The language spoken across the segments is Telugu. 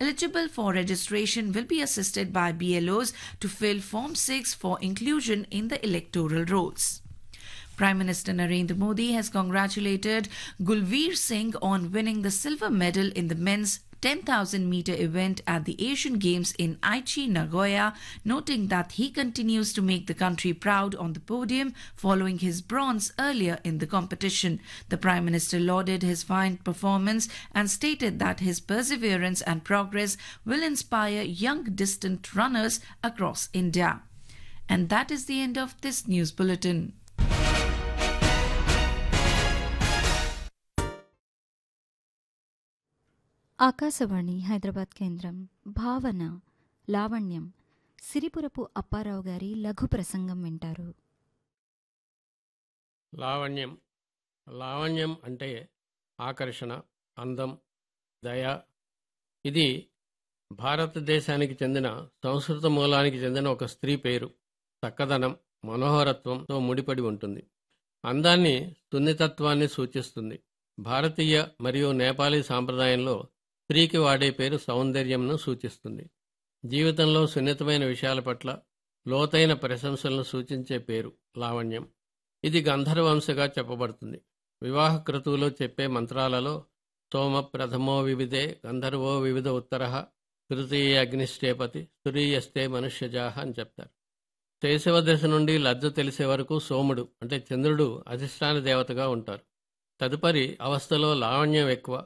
eligible for registration will be assisted by BLOs to fill Form 6 for inclusion in the electoral rolls. Prime Minister Narendra Modi has congratulated Gulveer Singh on winning the silver medal in the men's 10,000 meter event at the Asian Games in Aichi, Nagoya, noting that he continues to make the country proud on the podium following his bronze earlier in the competition. The Prime Minister lauded his fine performance and stated that his perseverance and progress will inspire young distant runners across India. And that is the end of this news bulletin. Akashvani Hyderabad కేంద్రం భావన లావణ్యం సిరిపురపు అప్పారావు గారి లఘు ప్రసంగం వింటారు లావణ్యం లావణ్యం అంటే ఆకర్షణ అందం దయ ఇది భారతదేశానికి చెందిన సంస్కృత మూలానికి చెందిన ఒక స్త్రీ పేరు చక్కదనం మనోహరత్వంతో ముడిపడి ఉంటుంది అందాన్ని సున్నితత్వాన్ని సూచిస్తుంది భారతీయ మరియు నేపాలీ సాంప్రదాయంలో స్త్రీకి వాడే పేరు సౌందర్యంను సూచిస్తుంది జీవితంలో సున్నితమైన విషయాల పట్ల లోతైన ప్రశంసలను సూచించే పేరు లావణ్యం ఇది గంధర్వంశగా చెప్పబడుతుంది వివాహ క్రతువులో చెప్పే మంత్రాలలో సోమ ప్రథమో వివిధే గంధర్వో వివిధ ఉత్తర తృతీయ అగ్నిష్టేపతి తురీయస్తే మనుష్యజాహ అని చెప్తారు శైశవ దశ నుండి లజ్జ తెలిసే వరకు సోముడు అంటే చంద్రుడు అధిష్టాన దేవతగా ఉంటారు తదుపరి అవస్థలో లావణ్యం ఎక్కువ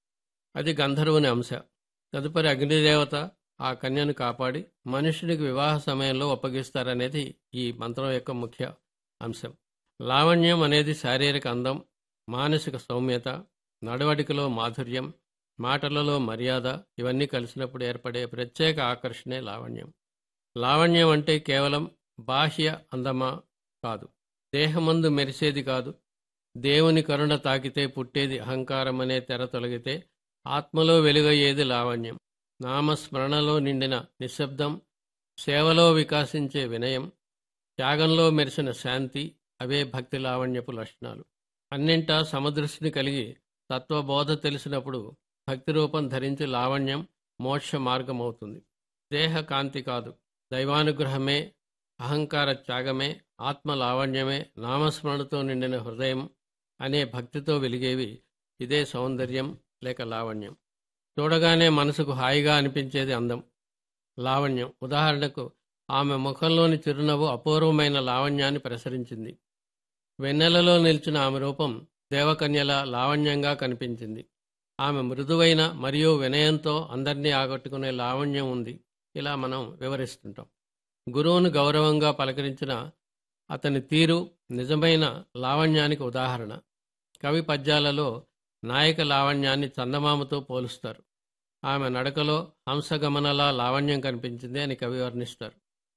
అది గంధర్వుని అంశ తదుపరి అగ్నిదేవత ఆ కన్యను కాపాడి మనుషునికి వివాహ సమయంలో అప్పగిస్తారనేది ఈ మంత్రం యొక్క ముఖ్య అంశం లావణ్యం అనేది శారీరక అందం మానసిక సౌమ్యత నడవడికలో మాధుర్యం మాటలలో మర్యాద ఇవన్నీ కలిసినప్పుడు ఏర్పడే ప్రత్యేక ఆకర్షణే లావణ్యం లావణ్యం అంటే కేవలం బాహ్య అందమా కాదు దేహమందు మెరిసేది కాదు దేవుని కరుణ తాకితే పుట్టేది అహంకారం అనే తెర తొలగితే ఆత్మలో వెలుగయ్యేది లావణ్యం నామస్మరణలో నిండిన నిశ్శబ్దం సేవలో వికాసించే వినయం త్యాగంలో మెరిసిన శాంతి అవే భక్తి లావణ్యపు లక్షణాలు అన్నింటా సమదృష్టిని కలిగి తత్వబోధ తెలిసినప్పుడు భక్తి రూపం ధరించి లావణ్యం మోక్ష మార్గమవుతుంది దేహ కాంతి కాదు దైవానుగ్రహమే అహంకార త్యాగమే ఆత్మ లావణ్యమే నామస్మరణతో నిండిన హృదయం అనే భక్తితో వెలిగేవి ఇదే సౌందర్యం లేక లావణ్యం చూడగానే మనసుకు హాయిగా అనిపించేది అందం లావణ్యం ఉదాహరణకు ఆమె ముఖంలోని చిరునవ్వు అపూర్వమైన లావణ్యాన్ని ప్రసరించింది వెన్నెలలో నిలిచిన ఆమె రూపం దేవకన్యల లావణ్యంగా కనిపించింది ఆమె మృదువైన మరియు వినయంతో అందరినీ ఆకట్టుకునే లావణ్యం ఉంది ఇలా మనం వివరిస్తుంటాం గురువును గౌరవంగా పలకరించిన అతని తీరు నిజమైన లావణ్యానికి ఉదాహరణ కవి పద్యాలలో నాయక లావణ్యాన్ని చందమామతో పోలుస్తారు ఆమె నడకలో హంసగమనలా లావణ్యం కనిపించింది అని కవి వర్ణిస్తారు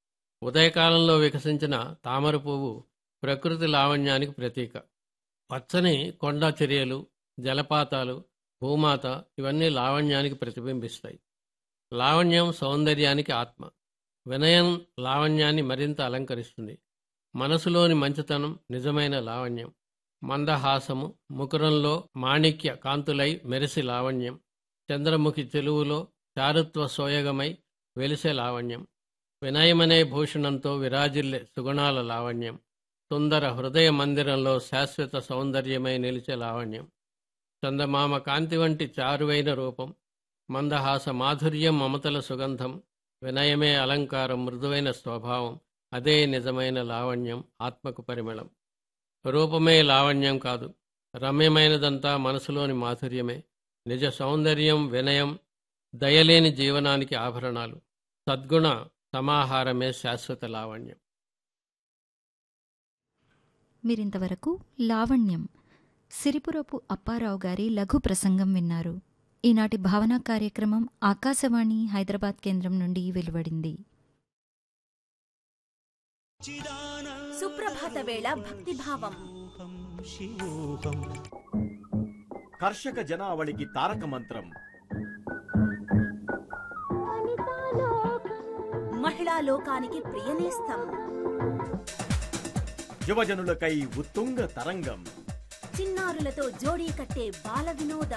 ఉదయకాలంలో వికసించిన తామర పువ్వు ప్రకృతి లావణ్యానికి ప్రతీక పచ్చని కొండ చర్యలు జలపాతాలు భూమాత ఇవన్నీ లావణ్యానికి ప్రతిబింబిస్తాయి లావణ్యం సౌందర్యానికి ఆత్మ వినయం లావణ్యాన్ని మరింత అలంకరిస్తుంది మనసులోని మంచితనం నిజమైన లావణ్యం మందహాసము ముకురంలో మాణిక్య కాంతులై మెరిసి లావణ్యం చంద్రముఖి చెలువులో చారుత్వ సోయగమై వెలిసే లావణ్యం వినయమనే భూషణంతో విరాజిల్లే సుగుణాల లావణ్యం సుందర హృదయ మందిరంలో శాశ్వత సౌందర్యమై నిలిచే లావణ్యం చందమామ కాంతి వంటి చారువైన రూపం మందహాస మాధుర్యం మమతల సుగంధం వినయమే అలంకారం మృదువైన స్వభావం అదే నిజమైన లావణ్యం ఆత్మకు పరిమళం రూపమే లావణ్యం కాదు రమ్యమైనదంతా మనసులోని మాధుర్యమే నిజ సౌందర్యం వినయం దయలేని జీవనానికి ఆభరణాలు సద్గుణ సమాహారమే శాశ్వత లావణ్యం మీరింతవరకు లావణ్యం సిరిపురపు అప్పారావు గారి లఘు ప్రసంగం విన్నారు ఈనాటి భావన కార్యక్రమం ఆకాశవాణి హైదరాబాద్ కేంద్రం నుండి వెలువడింది సుప్రభాత వేళ భక్తిభావం కర్షక జనావళికి తారక మంత్రం మహిళా లోకానికి ప్రియనేస్తం యువజనులకై ఉత్తుంగ తరంగం చిన్నారులతో జోడీ కట్టే బాల వినోదం